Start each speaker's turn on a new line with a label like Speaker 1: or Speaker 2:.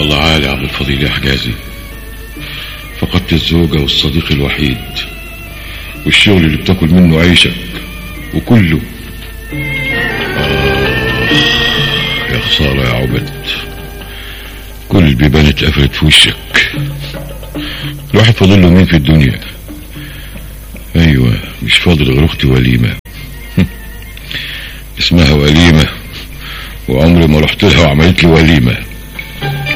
Speaker 1: الله عالي عبد الفضيل يا حجازي فقدت الزوجة والصديق الوحيد والشغل اللي بتاكل منه عيشك وكله آه يا خسارة يا عبد كل البيبان اتقفلت في وشك الواحد فاضل له مين في الدنيا ايوه مش فاضل غير اختي وليمة اسمها وليمة وعمري ما رحت لها وعملت لي وليمة